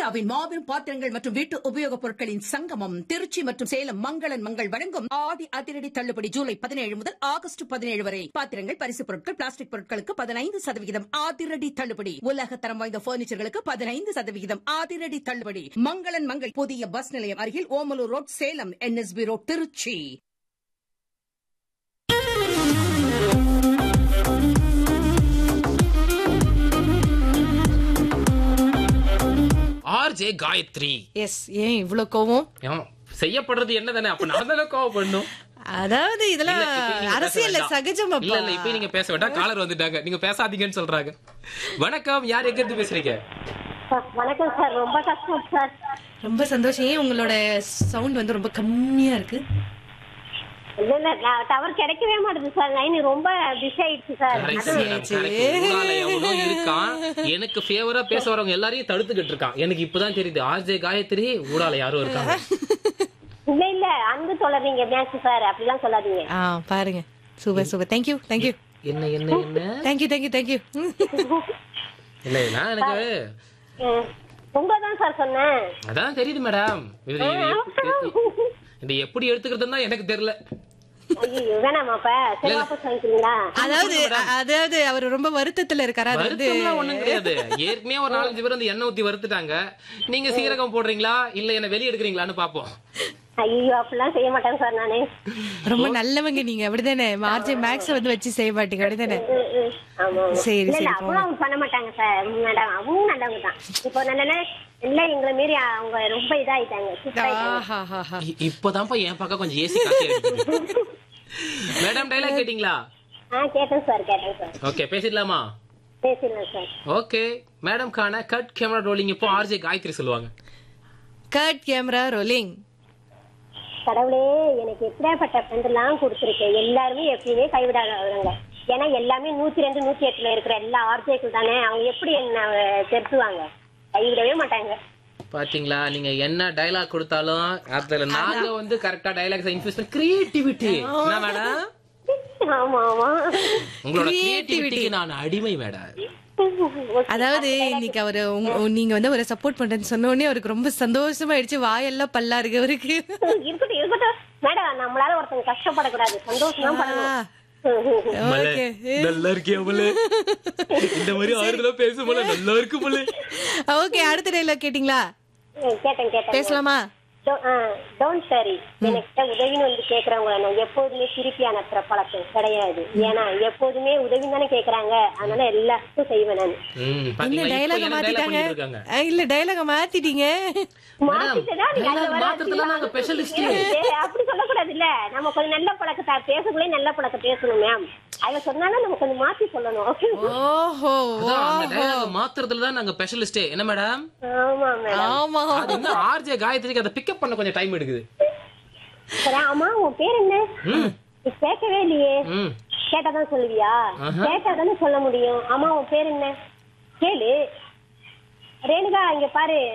இந்தியாவின் மாபெரும் பாத்திரங்கள் மற்றும் வீட்டு உபயோகப் பொருட்களின் சங்கமம் திருச்சி மற்றும் சேலம் மங்களன் மங்கள் வழங்கும் ஆடி அதிரடி தள்ளுபடி ஜூலை பதினேழு முதல் ஆகஸ்ட் பதினேழு வரை பாத்திரங்கள் பரிசுப் பொருட்கள் பிளாஸ்டிக் பொருட்களுக்கு பதினைந்து சதவிகிதம் அதிரடி தள்ளுபடி உலக தரம் வாய்ந்த பர்னிச்சர்களுக்கு பதினைந்து சதவிகிதம் அதிரடி தள்ளுபடி மங்களன் மங்கள் புதிய பஸ் நிலையம் அருகில் Omalur road Salem NSB road Tiruchi RJ Gayathri S ஏன் இவ்ளோ கோவம் ஏன், செய்யப்படுறது என்னதானே அப்ப நான் தானே கோவப்படணும் அதாவது இதெல்லாம் இல்ல, இப்ப நீங்க பேச அரசியல்ல வேண்டாம். சகஜம் இல்ல அப்பா இல்ல இப்ப நீங்க பேச வேண்டாம் காலர் வந்துட்டாங்க நீங்க பேசாதீங்கன்னு சொல்றாங்க வணக்கம் யார் எங்க இருந்து பேசுறீங்க சார், வணக்கம் சார் ரொம்ப கஷ்டம் சார் ரொம்ப சந்தோஷம் ஏன் உங்களோட சவுண்ட் வந்து ரொம்ப கம்மியா இருக்கு இல்ல இல்ல டவர் கிடைக்கவே மாட்டேங்குது சார் லைன் ரொம்ப பிஸி ஆயிடுச்சு சார் Correct, madam, correct. உங்களால எவனோ இருக்கான் எனக்கு ஃபேவரா பேச வரவங்க எல்லாரையும் தடுத்துக்கிட்டு இருக்கான் எனக்கு இப்பதான் தெரியுது ஆர்ஜே காயத்ரி ஊடால யாரும் இருக்காங்க இல்ல இல்ல அன்பு தொடர்றீங்க மேட்ச் சார் அப்படிலாம் சொல்லாதீங்க ஆ பாருங்க சூப்பர் சூப்பர் தேங்க்யூ தேங்க்யூ என்ன என்ன என்ன தேங்க்யூ தேங்க்யூ தேங்க்யூ இல்ல நான் எனக்கு உங்கதான் சார் சொன்னேன் அதான் தெரியுது மேடம் இது இது எப்- இது எப்படி எடுத்துக்கிறதுன்னு தான் எனக்கு தெரியல ஐயோ வேணாமாப்ப சரி வாபஸ் வாங்கிக்கிறீங்களா அதாவது அதாவது அவர் ரொம்ப வருத்தத்துல இருக்காரு அது வந்து வருத்தம்லாம் ஒண்ணும் கிடையாது ஏற்கனவே ஒரு நாலஞ்சு பேர் வந்து எண்ணெய் ஊத்தி வறுத்துட்டாங்க நீங்க சீரகம் போடுறீங்களா இல்ல என்ன வெளிய எடுக்கிறீங்களான்னு பாப்போம் ஐயோ அப்படிலாம் செய்ய மாட்டேன் சார் நானு ரொம்ப நல்லவங்க நீங்க அப்படிதானே மார்ஜி மேக்ஸ் வந்து வச்சு செய்ய மாட்டீங்க அப்படிதானே ம், ம். ஆமா ஆமா. சரி, இல்ல இல்ல சரி, அவ்வளவு அவங்க பண்ண மாட்டாங்க சார் மேடம் அவங்க நல்லவங்க தான் இப்போ நல்ல இல்ல எங்களை மீறி அவங்க ரொம்ப இதாயிட்டாங்க shift ஆயிட்டாங்க. ஆஹாஹாஹா. இ- இப்போதான்ப்பா என் பக்கம் கொஞ்சம் ஏசி காத்தி அடிக்குது மேடம் டைலாக் கேட்டீங்களா ஆ கேட்டேன் சார் கேட்டேன் சார் ஓகே பேசிடலாமா பேசிடலாம் சார் ஓகே மேடம் கான கட் கேமரா ரோலிங் இப்போ ஆர்ஜே காயத்ரி சொல்லுவாங்க கட் கேமரா ரோலிங் கடவுளே எனக்கு எப்படியாப்பட்ட ஃப்ரெண்ட் எல்லாம் கொடுத்துருக்கு எல்லாருமே எப்பயுமே கைவிடாதவங்க ஏன்னா எல்லாமே நூத்தி ரெண்டு நூத்தி எட்டுல இருக்கிற எல்லா ஆர்ஜேக்கள் தானே அவங்க எப்படி என்ன தெரிச்சுவாங்க கைவிடவே மாட்டாங்க பாத்தீங்களா நீங்க என்ன டைலாக் கொடுத்தாலும் அதுல நாங்க வந்து கரெக்டா டைலாக் இன்ஃபியூஸ் பண்ணி கிரியேட்டிவிட்டி என்ன மேடம் ஆமா ஆமா உங்களோட Creativity. கிரியேட்டிவிட்டிக்கு நான் அடிமை மேடம் அதாவது இன்னைக்கு அவரு உங்க- நீங்க வந்து அவரை சப்போர்ட் பண்றேன்னு சொன்ன உடனே அவருக்கு ரொம்ப சந்தோஷமாயிடுச்சு வாயெல்லாம் பல்லா இருக்கு அவருக்கு இருக்கட்டும் இருக்கட்டும் மேடம் நம்மளால ஒருத்தங்க கஷ்டப்படக்கூடாது சந்தோஷமா படணும் ஓகே நல்லா இருக்கியா போல இந்த மாதிரி ஆறுதலா பேசும் போல நல்லா இருக்கு போல ஓகே அடுத்த டைலாக் கேட்டிங்களா கேட்டேன் கேட்டேன் பேசலாமா டோன்ட் சரி என்கிட்ட உதவின்னு வந்து கேக்குறவங்கள நான் எப்போதுமே திருப்பி அனுப்புற பழக்கம் கிடையாது ஏன்னா எப்போதுமே உதவி தானே கேக்குறாங்க அதனால எல்லாருக்கும் செய்வேன் நான் ம், என்ன பாத்தீங்களா? இப்போ டைலாக என்ன dialogue மாத்திட்டாங்க பண்ணிட்டு இருக்காங்க? அஹ், இல்ல டைலாக மாத்திட்டீங்க மேடம், மாத்திட்டுதான் நீங்க dialogue அதுல வர மாத்துறதுல நாங்க specialist. ஏய், அப்படி சொல்லக்கூடாது இல்ல நம்ம கொஞ்சம் நல்ல பழக்கத்தை பேசக்குள்ளே நல்ல பழக்கம் பேசணும் மேம் அவங்க சொன்னாலும் நம்ம கொஞ்சம் மாத்தி சொல்லணும் ஓஹோ அதான், அந்த ஓஹோ dialogue மாத்துறதுல தான் நாங்க ஸ்பெஷலிஸ்டே என்ன மேடம் ஆமா மேடம் ஆமா அது இன்னும் ஆர்ஜே காயத்ரிக்கு அதை பிக்கப் பண்ண கொஞ்சம் டைம் எடுக்குது சரி ஆமா உன் பேர் என்ன ம், நீ கேட்கவே இல்லையே ம். கேட்டாதான் சொல்லுவியா கேட்டாதானே சொல்ல முடியும் ஆமா உன் பேர் என்ன கேளு ரேணுகா இங்க பாரு